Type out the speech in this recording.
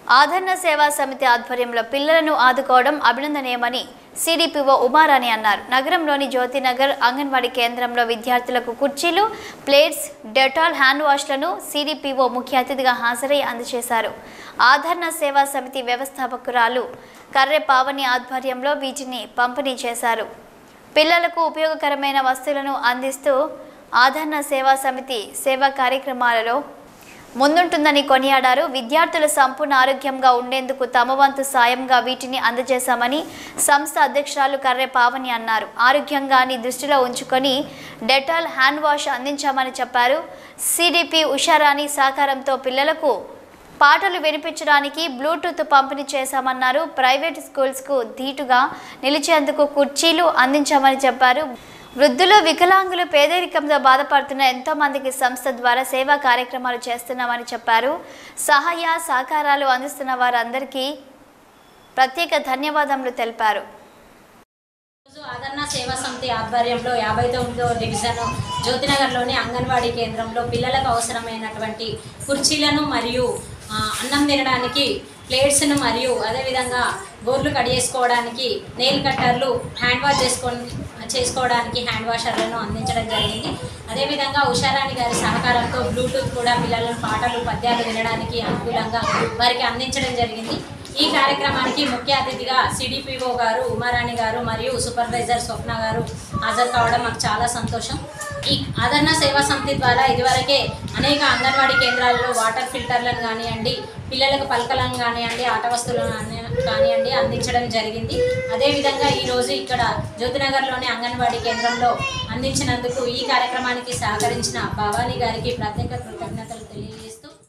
ఆదరణ సేవా సమితి ఆధ్వర్యంలో పిల్లలను ఆదుకోవడం అభినందనీయమని సిడిపిఓ ఉమారాణి అన్నారు నగరంలోని జ్యోతినగర్ అంగన్వాడీ కేంద్రంలో విద్యార్థులకు కుర్చీలు ప్లేట్స్ డెటాల్ హ్యాండ్ వాష్లను సిడిపిఓ ముఖ్య అతిథిగా హాజరై అందజేశారు ఆదరణ సేవా సమితి వ్యవస్థాపకురాలు కర్రె పావని ఆధ్వర్యంలో వీటిని పంపిణీ చేశారు పిల్లలకు ఉపయోగకరమైన వస్తువులను అందిస్తూ ఆదరణ సేవా సమితి సేవా కార్యక్రమాలలో ముందుంటుందని కొనియాడారు విద్యార్థులు సంపూర్ణ ఆరోగ్యంగా ఉండేందుకు తమ వంతు సాయంగా వీటిని అందజేశామని సంస్థ అధ్యక్షురాలు కర్రె పావని అన్నారు ఆరోగ్యంగాని దృష్టిలో ఉంచుకొని డెటాల్ హ్యాండ్ వాష్ అందించామని చెప్పారు సిడిపి ఉషారాణి సహకారంతో పిల్లలకు పాటలు వినిపించడానికి బ్లూటూత్ పంపిణీ చేశామన్నారు ప్రైవేట్ స్కూల్స్కు ధీటుగా నిలిచేందుకు కుర్చీలు అందించామని చెప్పారు వృద్ధులు వికలాంగులు పేదరికంతో బాధపడుతున్న ఎంతో మందికి సంస్థ ద్వారా సేవా కార్యక్రమాలు చేస్తున్నామని చెప్పారు సహాయ సహకారాలు అందిస్తున్న వారందరికీ ప్రత్యేక ధన్యవాదములు తెలిపారు రోజు ఆదరణ సేవా సమితి ఆధ్వర్యంలో యాభై తొమ్మిదవ డివిజన్ జ్యోతినగర్లోని అంగన్వాడీ కేంద్రంలో పిల్లలకు అవసరమైనటువంటి కుర్చీలను మరియు ఆ, అన్నం తినడానికి ప్లేట్స్ను మరియు అదేవిధంగా గోర్లు కడిగేసుకోవడానికి నెయిల్ కట్టర్లు హ్యాండ్ వాష్ చేసుకో చేసుకోవడానికి హ్యాండ్ వాషర్లను అందించడం జరిగింది అదేవిధంగా ఉషారాణి గారి సహకారంతో బ్లూటూత్ కూడా పిల్లలను పాటలు పద్యాలు వినడానికి అనుకూలంగా వారికి అందించడం జరిగింది ఈ కార్యక్రమానికి ముఖ్య అతిథిగా సిడిపిఓ గారు ఉమారాణి గారు మరియు సూపర్వైజర్ స్వప్న గారు హాజరు కావడం మాకు చాలా సంతోషం ఈ ఆదరణ సేవా సమితి ద్వారా ఇదివరకే అనేక అంగన్వాడీ కేంద్రాల్లో వాటర్ ఫిల్టర్లను కానివ్వండి పిల్లలకు పలకలను కానివ్వండి ఆట వస్తువులను కాని- కానివ్వండి అందించడం జరిగింది అదేవిధంగా ఈరోజు ఇక్కడ జ్యోతినగర్లోని అంగన్వాడీ కేంద్రంలో అందించినందుకు ఈ కార్యక్రమానికి సహకరించిన భవానీ గారికి ప్రత్యేక కృతజ్ఞతలు